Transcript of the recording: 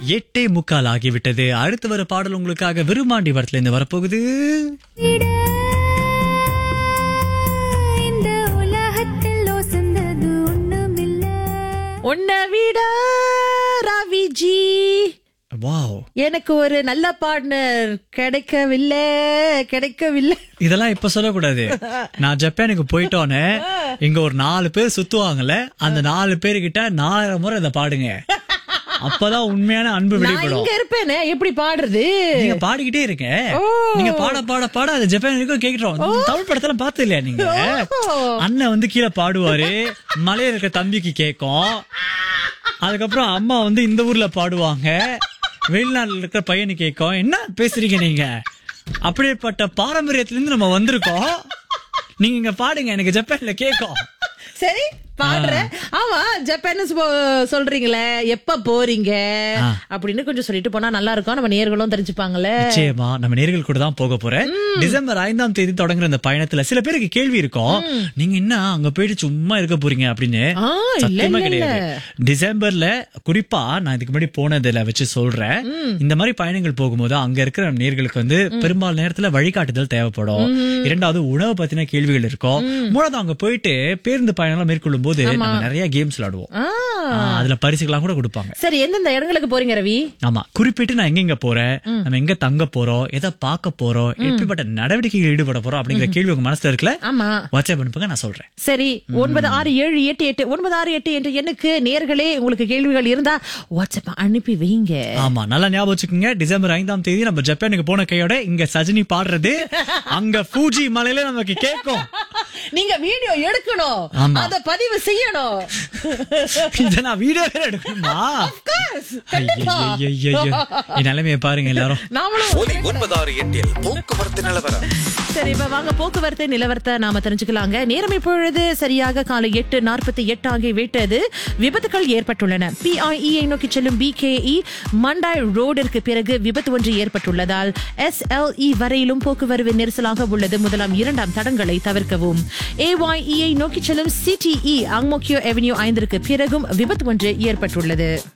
எட்டே முக்கால் ஆகிவிட்டது அடுத்து வர பாடல் உங்களுக்காக விருமாண்டி வரத்துல இருந்து வரப்போகுது விட இந்த உலகத்தில் ஒசந்தது ஒண்ணுமில்ல உன்னை விட ரவிஜி வாவ் எனக்கு ஒரு நல்ல பார்ட்னர் கிடைக்கவில்லை கிடைக்கவில்லை இதெல்லாம் இப்ப சொல்லக்கூடாது நான் ஜப்பானுக்கு போயிட்டோன்னே இங்க ஒரு நாலு பேர் சுத்துவாங்கல்ல அந்த நாலு பேருக்கிட்ட நாலரை முறை இதை பாடுங்க அப்பதான் உண்மையான அன்பு நான் வெளிப்படும் இங்க இருப்பேனே எப்படி பாடுறது நீங்க பாடிக்கிட்டே இருங்க ஓ. நீங்க பாட பாட பாட அது ஜப்பான் வரைக்கும் கேக்குறோம் தமிழ் படத்துல பார்த்து இல்லையா நீங்க அண்ணன் வந்து கீழே பாடுவாரு மலையில இருக்க தம்பிக்கு கேக்கும் அதுக்கப்புறம் அம்மா வந்து இந்த ஊர்ல பாடுவாங்க வெளிநாட்டுல இருக்கிற பையனு கேக்கும் என்ன பேசுறீங்க நீங்க அப்படிப்பட்ட பாரம்பரியத்துல இருந்து நம்ம வந்திருக்கோம் நீங்க இங்க பாடுங்க எனக்கு ஜப்பான்ல கேக்கும் சரி பாடுறேன் ஆமா ஜப்பான் சொல்றீங்களே எப்ப போறீங்க ஆ. அப்படின்னு கொஞ்சம் சொல்லிட்டு போனா நல்லா இருக்கும் நம்ம நேர்களும் தெரிஞ்சுப்பாங்கல்ல நிச்சயமா நம்ம நேர்கள் கூட தான் போக போறேன் டிசம்பர் ஐந்தாம் தேதி தொடங்குற இந்த பயணத்துல சில பேருக்கு கேள்வி இருக்கும் நீங்க என்ன அங்க போயிட்டு சும்மா இருக்க போறீங்க அப்படின்னு ஆ, இல்ல, சத்தியமா இல்ல, இல்ல. கிடையாது டிசம்பர்ல குறிப்பா நான் இதுக்கு முன்னாடி போனதுல வச்சு சொல்றேன் இந்த மாதிரி பயணங்கள் போகும்போது அங்க இருக்கிற நேர்களுக்கு வந்து பெரும்பாலும் நேரத்துல வழிகாட்டுதல் தேவைப்படும் இரண்டாவது உணவு பத்தின கேள்விகள் இருக்கும் மூணாவது அங்க போயிட்டு பேருந்து பயணம் மேற்கொள்ளும் போது நம்ம நிறைய கேம்ஸ் விளையாடுவோம் ஆ. ஆ, அதுல பரிசுகள்லாம் கூட கொடுப்பாங்க சரி எந்தெந்த இடங்களுக்கு போறீங்க ரவி ஆமா குறிப்பிட்டு நான் எங்க போறேன் நம்ம எங்க தங்க போறோம் எதை பார்க்க போறோம் எப்படிப்பட்ட நடவடிக்கைகள் ஈடுபட போறோம் அப்படிங்கிற கேள்வி உங்க மனசுல இருக்குல்ல ஆமா வாட்ஸ்அப் அனுப்புங்க நான் சொல்றேன் சரி ஒன்பது ஆறு ஏழு எட்டு எட்டு ஒன்பது ஆறு எட்டு என்ற எண்ணுக்கு நேர்களே உங்களுக்கு கேள்விகள் இருந்தா வாட்ஸ்அப் அனுப்பி வைங்க ஆமா நல்லா ஞாபகம் வச்சுக்கோங்க டிசம்பர் ஐந்தாம் தேதி நம்ம ஜப்பானுக்கு போன கையோட இங்க சஜினி பாடுறது அங்க பூஜி மலையில நமக்கு கேட்கும் நீங்க வீடியோ எடுக்கணும் ஆமா. அத பதிவு செய்யணும் இத நான் வீடியோ வேற எடுக்கணுமா கண்டிப்பா. ஐயையையையோ. என் நிலைமையை பாருங்க எல்லாரும் நாமளும் ஒலி ஒன்பதாறு எட்டில் போக்குவரத்து நிலவரம் சரி இப்ப வாங்க போக்குவரத்து நிலவரத்தை நாம தெரிஞ்சுக்கலாங்க நேரம் இப்பொழுது சரியாக காலை எட்டு நாற்பத்தி எட்டு ஆகி விட்டது விபத்துகள் ஏற்பட்டுள்ளன பிஐஇயை நோக்கி செல்லும் பிகேஇ மண்டாய் ரோடிற்கு பிறகு விபத்து ஒன்று ஏற்பட்டுள்ளதால் எஸ்எல்இ வரையிலும் போக்குவரவு நெரிசலாக உள்ளது முதலாம் இரண்டாம் தடங்களை தவிர்க்கவும் ஏஒய்இயை நோக்கி செல்லும் சிடிஇ அங்மோக்கியோ அவென்யூ ஐந்திற்கு பிறகும் விபத்து ஒன்று ஏற்பட்டுள்ளது